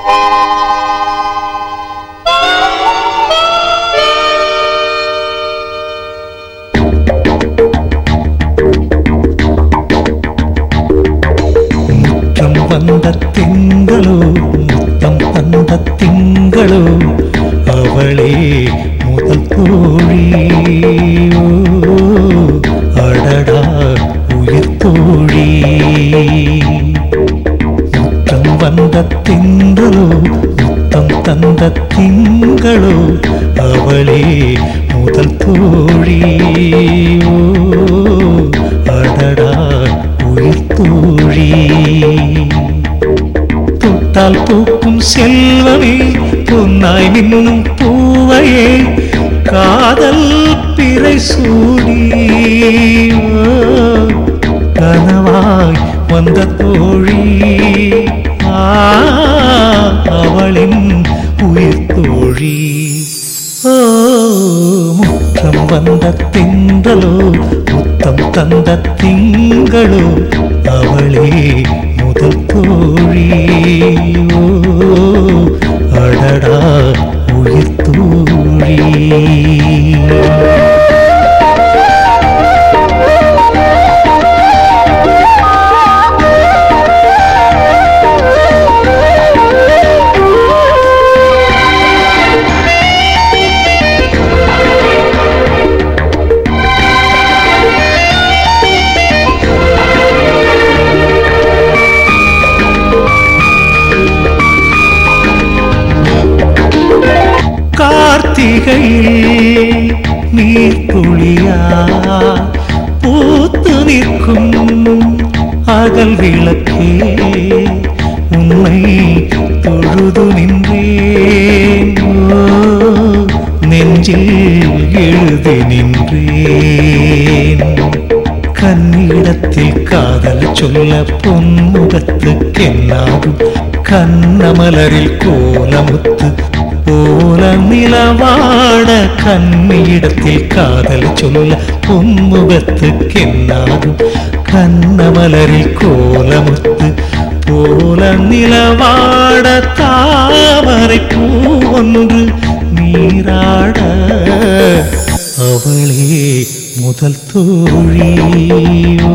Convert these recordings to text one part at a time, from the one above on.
முற்றம் வந்த திங்களோ முத்தம் தந்த திங்களோ அவளே முதல் தோழி ஓ, அடடா உயிர் தோழி முற்றம் வந்த திங்களோ முத்தம் தந்த திங்களோ அவளே முதல் தோழி ஓ, அடடா உயிர் தோழி தொட்டால் பூக்கும் செல்வமே பொன்னாய் மின்னும் பூவையே காதல் பிறை சூடி ஓ, கனவாய் வந்த தோழி ஆ, அவளின் உயிர் தோழி ஓ முற்றம் வந்த திங்களோ முத்தம் தந்த திங்களோ அவளே முதல் தோழி ஓ அடடா உயிர் தோழி கார்த்திகையில் நீர் துளியா பூத்து நிற்கும் அகல் விளக்கே உன்னை தொழுது நின்றேன் ஓ, நெஞ்சில் எழுதி நின்றேன் கண்ணிடத்தில் காதல் சொல்ல பொன்முகத்துக்கென்னாகும் கண்ணமலரில் கோலமுத்து போல நிலவாட கண்ணிடத்தில் காதல் சொல்ல பொன்முகத்துக்கென்னாகும் கண்ணமலரில் கோலமுத்து போல நிலவாட தாமரை பூ ஒன்று நீராட அவளே முதல் தோழி ஓ,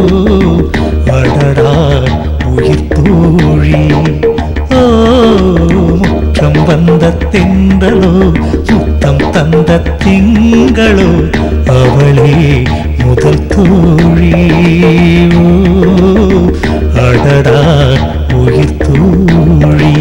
அடடா உயிர் தோழி ஓ முற்றம் வந்த தென்றலோ முத்தம் தந்த திங்களோ அவளே முதல் தோழி ஓ, அடடா உயிர் தோழி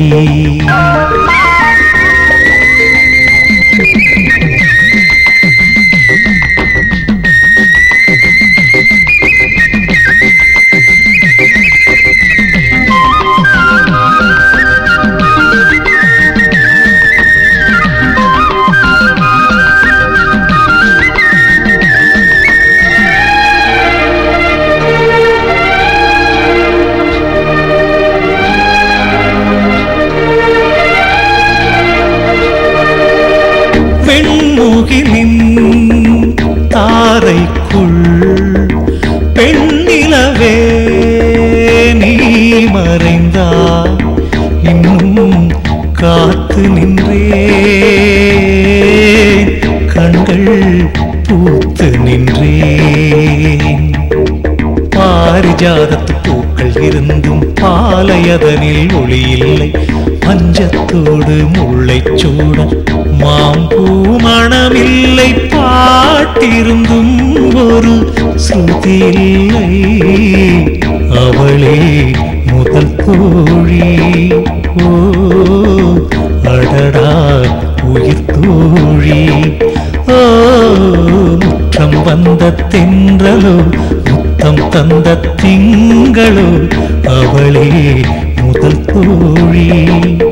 வெண்முகிலின் தாரைக்குள் பெண்ணிலவே நீ மறைந்தா இன்னும் காத்து நின்றேன் கண்கள் பூத்து நின்றேன் பாரிஜாதத்து பூக்கள் இருந்தும் பாலையதனில் ஒளி இல்லை பஞ்சத்தோடு முல்லைச் சூட மாம்பூ மணமில்லை பாட்டிருந்தும் ஒரு ஸ்ருதி இல்லை அவளே முதல் தோழி ஓ அடடா உயிர் தோழி ஓ முற்றம் வந்த தென்றலோ முத்தம் தந்த திங்களோ அவளே முதல் தோழி